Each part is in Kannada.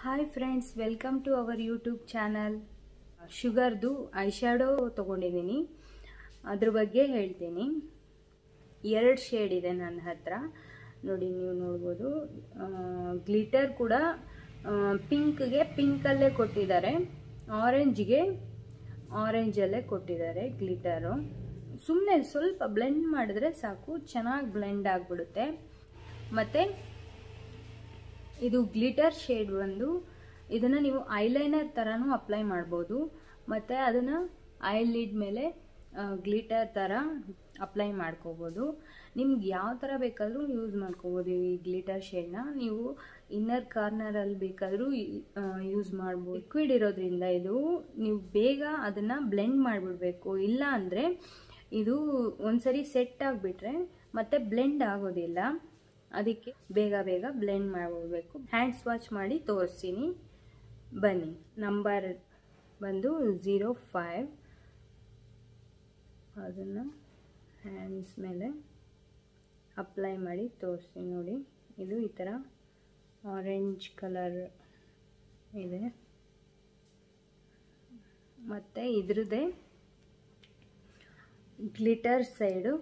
hi friends welcome to our YouTube channel ಶುಗರ್ದು ಐ ಶ್ಯಾಡೋ ತೊಗೊಂಡಿದ್ದೀನಿ ಅದ್ರ ಬಗ್ಗೆ ಹೇಳ್ತೀನಿ ಎರಡು ಶೇಡ್ ಇದೆ ನನ್ನ ಹತ್ರ ನೋಡಿ ನೀವು ನೋಡ್ಬೋದು ಗ್ಲಿಟರ್ ಕೂಡ ಪಿಂಕ್ಗೆ ಪಿಂಕಲ್ಲೇ ಕೊಟ್ಟಿದ್ದಾರೆ ಆರೆಂಜ್ಗೆ ಆರೆಂಜಲ್ಲೇ ಕೊಟ್ಟಿದ್ದಾರೆ ಗ್ಲಿಟರು ಸುಮ್ಮನೆ ಸ್ವಲ್ಪ ಬ್ಲೆಂಡ್ ಮಾಡಿದ್ರೆ ಸಾಕು ಚೆನ್ನಾಗಿ ಬ್ಲೆಂಡ್ ಆಗಿಬಿಡುತ್ತೆ ಮತ್ತು ಇದು ಗ್ಲಿಟರ್ ಶೇಡ್ ಒಂದು ಇದನ್ನು ನೀವು ಐಲೈನರ್ ಥರನೂ ಅಪ್ಲೈ ಮಾಡ್ಬೋದು ಮತ್ತು ಅದನ್ನು ಐ ಲಿಡ್ ಮೇಲೆ ಗ್ಲಿಟರ್ ಥರ ಅಪ್ಲೈ ಮಾಡ್ಕೋಬೋದು ನಿಮ್ಗೆ ಯಾವ ಥರ ಬೇಕಾದರೂ ಯೂಸ್ ಮಾಡ್ಕೋಬೋದು ಈ ಗ್ಲಿಟರ್ ಶೇಡ್ನ ನೀವು ಇನ್ನರ್ ಕಾರ್ನರಲ್ಲಿ ಬೇಕಾದರೂ ಯೂಸ್ ಮಾಡ್ಬೋದು ಲಿಕ್ವಿಡ್ ಇರೋದ್ರಿಂದ ಇದು ನೀವು ಬೇಗ ಅದನ್ನು ಬ್ಲೆಂಡ್ ಮಾಡಿಬಿಡ್ಬೇಕು ಇಲ್ಲ ಅಂದರೆ ಇದು ಒಂದ್ಸರಿ ಸೆಟ್ ಆಗಿಬಿಟ್ರೆ ಮತ್ತೆ ಬ್ಲೆಂಡ್ ಆಗೋದಿಲ್ಲ ಅದಕ್ಕೆ ಬೇಗ ಬೇಗ ಬ್ಲೆಂಡ್ ಮಾಡ್ಬಿಡ್ಬೇಕು ಹ್ಯಾಂಡ್ ಸ್ವಾಚ್ ಮಾಡಿ ತೋರಿಸ್ತೀನಿ ಬನ್ನಿ ನಂಬರ್ ಬಂದು ಝೀರೋ ಫೈವ್ ಅದನ್ನು ಹ್ಯಾಂಡ್ಸ್ ಮೇಲೆ ಅಪ್ಲೈ ಮಾಡಿ ತೋರಿಸ್ತೀನಿ ನೋಡಿ ಇದು ಈ ಥರ ಆರೆಂಜ್ ಕಲರ್ ಇದೆ ಮತ್ತು ಇದ್ರದ್ದೇ ಗ್ಲಿಟರ್ ಸೈಡು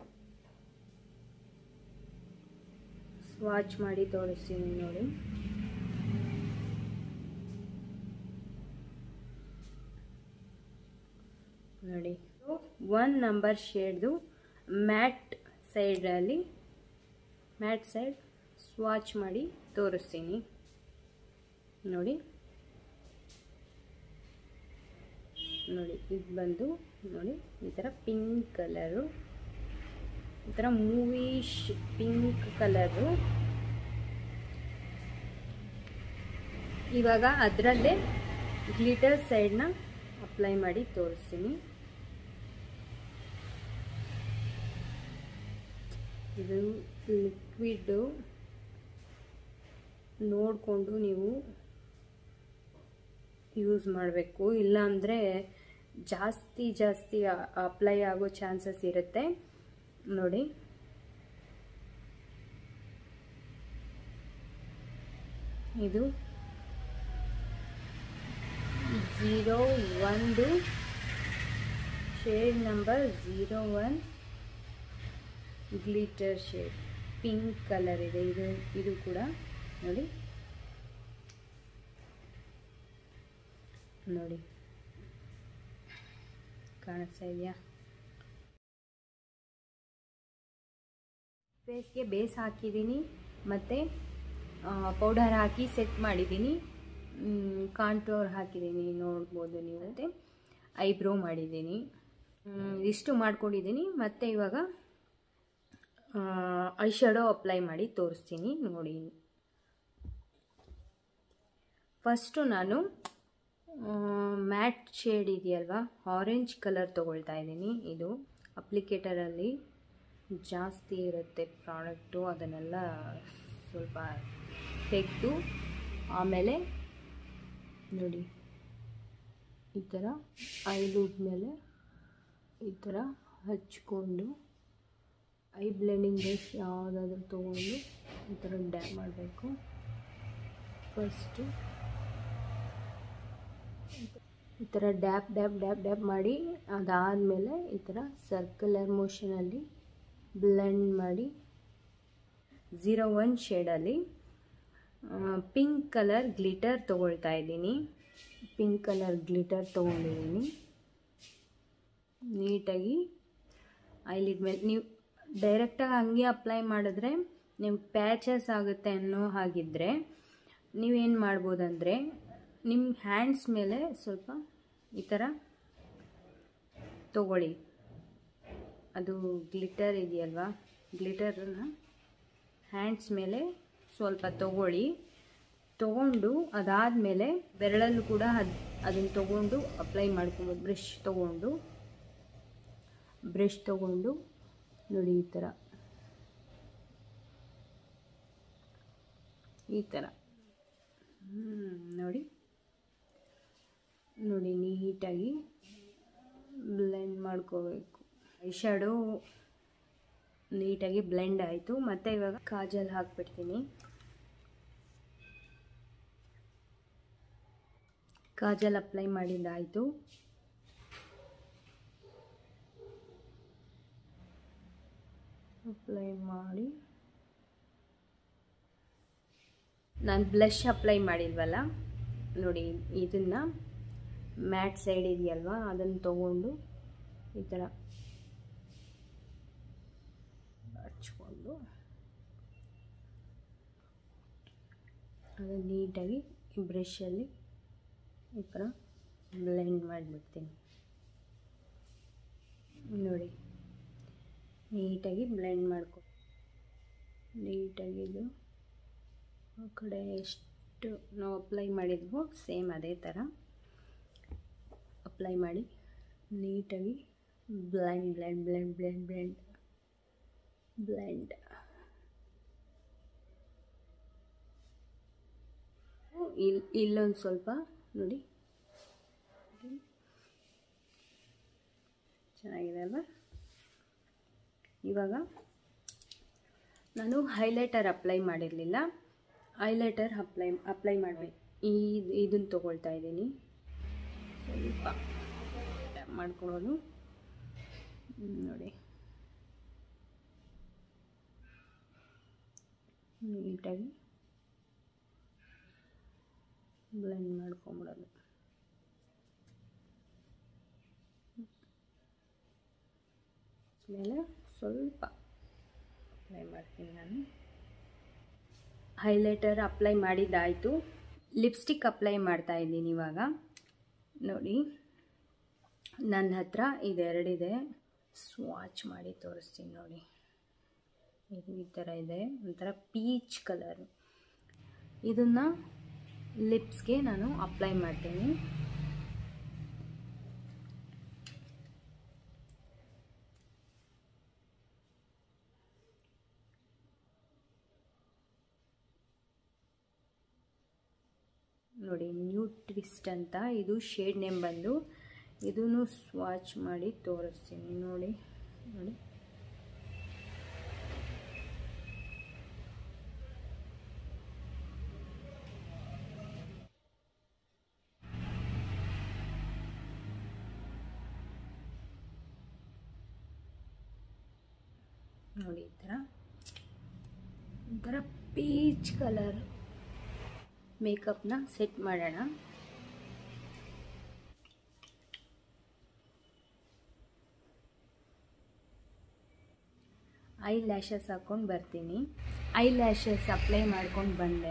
ವಾಚ್ ಮಾಡಿ ತೋರಿಸ್ತೀನಿ ನೋಡಿ ನೋಡಿ ಒನ್ ನಂಬರ್ ಶೇಡ್ದು ಮ್ಯಾಟ್ ಸೈಡಲ್ಲಿ ಮ್ಯಾಟ್ ಸೈಡ್ ಸ್ವಾಚ್ ಮಾಡಿ ತೋರಿಸ್ತೀನಿ ನೋಡಿ ನೋಡಿ ಇದು ಬಂದು ನೋಡಿ ಈ ಥರ ಪಿಂಕ್ ಕಲರು ಈ ಥರ ಮೂವೀಶ್ ಪಿಂಕ್ ಕಲರು ಇವಾಗ ಅದರಲ್ಲೇ ಗ್ಲಿಟರ್ ಸೈಡ್ನ ಅಪ್ಲೈ ಮಾಡಿ ತೋರಿಸ್ತೀನಿ ಇದು ಲಿಕ್ವಿಡ್ಡು ನೋಡಿಕೊಂಡು ನೀವು ಯೂಸ್ ಮಾಡಬೇಕು ಇಲ್ಲಾಂದರೆ ಜಾಸ್ತಿ ಜಾಸ್ತಿ ಅಪ್ಲೈ ಆಗೋ ಚಾನ್ಸಸ್ ಇರುತ್ತೆ ನೋಡಿ ಇದು ಝೀರೋ ಒಂದು shade number zero one glitter shade pink colour ಇದೆ ಇದು ಇದು ಕೂಡ ನೋಡಿ ನೋಡಿ ಕಾಣಿಸ್ತಾ ಇದೆಯಾ ಫೇಸ್ಗೆ ಬೇಸ್ ಹಾಕಿದ್ದೀನಿ ಮತ್ತು ಪೌಡರ್ ಹಾಕಿ ಸೆಟ್ ಮಾಡಿದ್ದೀನಿ ಕಾಂಟೋರ್ ಹಾಕಿದ್ದೀನಿ ನೋಡ್ಬೋದು ನೀವು ಮತ್ತು ಐಬ್ರೋ ಮಾಡಿದ್ದೀನಿ ಇಷ್ಟು ಮಾಡ್ಕೊಂಡಿದ್ದೀನಿ ಮತ್ತು ಇವಾಗ ಐ ಶ್ಯಾಡೋ ಅಪ್ಲೈ ಮಾಡಿ ತೋರಿಸ್ತೀನಿ ನೋಡಿ ಫಸ್ಟು ನಾನು ಮ್ಯಾಟ್ ಶೇಡ್ ಇದೆಯಲ್ವಾ ಆರೆಂಜ್ ಕಲರ್ ತೊಗೊಳ್ತಾ ಇದ್ದೀನಿ ಇದು ಅಪ್ಲಿಕೇಟರಲ್ಲಿ ಜಾಸ್ತಿ ಇರುತ್ತೆ ಪ್ರಾಡಕ್ಟು ಅದನ್ನೆಲ್ಲ ಸ್ವಲ್ಪ ತೆಗೆದು ಆಮೇಲೆ ನೋಡಿ ಈ ಥರ ಐಲೂಡ್ ಮೇಲೆ ಈ ಥರ ಹಚ್ಕೊಂಡು ಐ ಬ್ಲೆಂಡಿಂಗ್ ಬ್ರಷ್ ಯಾವುದಾದ್ರೂ ತೊಗೊಂಡು ಈ ಥರ ಡ್ಯಾಪ್ ಮಾಡಬೇಕು ಫಸ್ಟು ಈ ಥರ ಡ್ಯಾಪ್ ಡ್ಯಾಪ್ ಡ್ಯಾಪ್ ಡ್ಯಾಪ್ ಮಾಡಿ ಅದಾದಮೇಲೆ ಈ ಥರ ಸರ್ಕ್ಯುಲರ್ ಮೋಷನಲ್ಲಿ ಬ್ಲೆಂಡ್ ಮಾಡಿ ಝೀರೋ ಒನ್ ಶೇಡಲ್ಲಿ ಪಿಂಕ್ ಕಲರ್ ಗ್ಲಿಟರ್ ತೊಗೊಳ್ತಾ ಇದ್ದೀನಿ ಪಿಂಕ್ ಕಲರ್ ಗ್ಲಿಟರ್ ತೊಗೊಂಡಿದ್ದೀನಿ ನೀಟಾಗಿ ಐಲಿಡ್ ಮೇಲೆ ನೀವು ಡೈರೆಕ್ಟಾಗಿ ಹಂಗೆ ಅಪ್ಲೈ ಮಾಡಿದ್ರೆ ನಿಮ್ಗೆ ಪ್ಯಾಚಸ್ ಆಗುತ್ತೆ ಅನ್ನೋ ಹಾಗಿದ್ದರೆ ನೀವೇನು ಮಾಡ್ಬೋದಂದರೆ ನಿಮ್ಮ ಹ್ಯಾಂಡ್ಸ್ ಮೇಲೆ ಸ್ವಲ್ಪ ಈ ಥರ ತಗೊಳ್ಳಿ ಅದು ಗ್ಲಿಟರ್ ಇದೆಯಲ್ವಾ ಗ್ಲಿಟರನ್ನ ಹ್ಯಾಂಡ್ಸ್ ಮೇಲೆ ಸ್ವಲ್ಪ ತಗೊಳ್ಳಿ ತಗೊಂಡು ಅದಾದಮೇಲೆ ಬೆರಳಲ್ಲೂ ಕೂಡ ಅದು ಅದನ್ನು ತಗೊಂಡು ಅಪ್ಲೈ ಮಾಡ್ಕೊಬೋದು ಬ್ರಷ್ ತಗೊಂಡು ಬ್ರಷ್ ತಗೊಂಡು ನೋಡಿ ಈ ಥರ ಈ ಥರ ನೋಡಿ ನೋಡಿ ನೀಟಾಗಿ ಬ್ಲೆಂಡ್ ಮಾಡ್ಕೋಬೇಕು ಐ ಶ್ಯಾಡೋ ನೀಟಾಗಿ ಬ್ಲೆಂಡ್ ಆಯಿತು ಮತ್ತು ಇವಾಗ ಕಾಜಲ್ ಹಾಕ್ಬಿಡ್ತೀನಿ ಕಾಜಲ್ ಅಪ್ಲೈ ಮಾಡಿದ್ದಾಯಿತು ಅಪ್ಲೈ ಮಾಡಿ ನಾನು ಬ್ಲಷ್ ಅಪ್ಲೈ ಮಾಡಿಲ್ವಲ್ಲ ನೋಡಿ ಇದನ್ನು ಮ್ಯಾಟ್ ಸೈಡ್ ಇದೆಯಲ್ವಾ ಅದನ್ನು ತೊಗೊಂಡು ಈ ಥರ ಹಚ್ಕೊಂಡು ಅದನ್ನು ನೀಟಾಗಿ ಈ ಬ್ರಷಲ್ಲಿ ಈ ಥರ ಬ್ಲೆಂಡ್ ಮಾಡಿಬಿಡ್ತೀನಿ ನೋಡಿ ನೀಟಾಗಿ ಬ್ಲೆಂಡ್ ಮಾಡ್ಕೊ ನೀಟಾಗಿ ಇದು ಆ ಕಡೆ ಎಷ್ಟು ನಾವು ಅಪ್ಲೈ ಮಾಡಿದ್ವೋ ಸೇಮ್ ಅದೇ ಥರ ಅಪ್ಲೈ ಮಾಡಿ ನೀಟಾಗಿ blend blend blend blend blend blend ಇಲ್ಲಿ ಇಲ್ಲೊಂದು ಸ್ವಲ್ಪ ನೋಡಿ ಚೆನ್ನಾಗಿದೆ ಅಲ್ವಾ ಇವಾಗ ನಾನು ಹೈಲೈಟರ್ ಅಪ್ಲೈ ಮಾಡಿರಲಿಲ್ಲ ಹೈಲೈಟರ್ ಅಪ್ಲೈ ಅಪ್ಲೈ ಮಾಡಬೇಕು ಈ ಇದನ್ನು ತೊಗೊಳ್ತಾ ಇದ್ದೀನಿ ಸ್ವಲ್ಪ ಟ್ಯಾಪ್ ಮಾಡ್ಕೊಳ್ಳೋದು ನೋಡಿ ನೀಟಾಗಿ ಬ್ಲೆಂಡ್ ಮಾಡ್ಕೊಂಬಿಡೋದು ಮೇಲೆ ಸ್ವಲ್ಪ ಅಪ್ಲೈ ಮಾಡ್ತೀನಿ ನಾನು ಹೈಲೈಟರ್ ಅಪ್ಲೈ ಮಾಡಿದ್ದಾಯಿತು ಲಿಪ್ಸ್ಟಿಕ್ ಅಪ್ಲೈ ಮಾಡ್ತಾ ಇದ್ದೀನಿ ಇವಾಗ ನೋಡಿ ನನ್ನ ಹತ್ರ ಇದೆರಡಿದೆ ಸ್ವಾಚ್ ಮಾಡಿ ತೋರಿಸ್ತೀನಿ ನೋಡಿ ಇದು ಈ ಥರ ಇದೆ ಒಂಥರ ಪೀಚ್ ಕಲರು ಇದನ್ನು ಲಿಪ್ಸ್ಗೆ ನಾನು ಅಪ್ಲೈ ಮಾಡ್ತೀನಿ ನೋಡಿ ನ್ಯೂ ಟ್ವಿಸ್ಟ್ ಅಂತ ಇದು ಶೇಡ್ ನೇಮ್ ಬಂದು ಇದನ್ನು ಸ್ವಾಚ್ ಮಾಡಿ ತೋರಿಸ್ತೀನಿ ನೋಡಿ ನೋಡಿ ನೋಡಿ ಈ ಥರ ಒಂಥರ ಪೀಚ್ ಕಲರ್ ಮೇಕಪ್ನ ಸೆಟ್ ಮಾಡೋಣ ಐ ಲ್ಯಾಶಸ್ ಹಾಕ್ಕೊಂಡು ಬರ್ತೀನಿ ಐ ಲ್ಯಾಶಸ್ ಅಪ್ಲೈ ಮಾಡ್ಕೊಂಡು ಬಂದೆ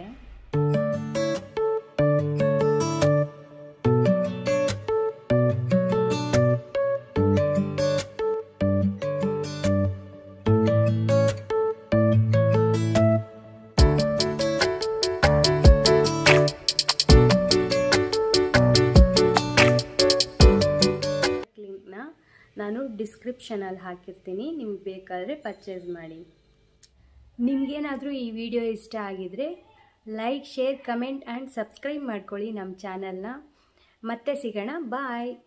ಲಿಂಕ್ನ ನಾನು ಡಿಸ್ಕ್ರಿಪ್ಷನಲ್ಲಿ ಹಾಕಿರ್ತೀನಿ ನಿಮ್ಗೆ ಬೇಕಾದರೆ ಪರ್ಚೇಸ್ ಮಾಡಿ ನಿಮಗೇನಾದರೂ ಈ ವಿಡಿಯೋ ಇಷ್ಟ ಆಗಿದರೆ like share comment and subscribe ಮಾಡ್ಕೊಳ್ಳಿ ನಮ್ಮ ಚಾನಲ್ನ ಮತ್ತೆ ಸಿಗೋಣ ಬಾಯ್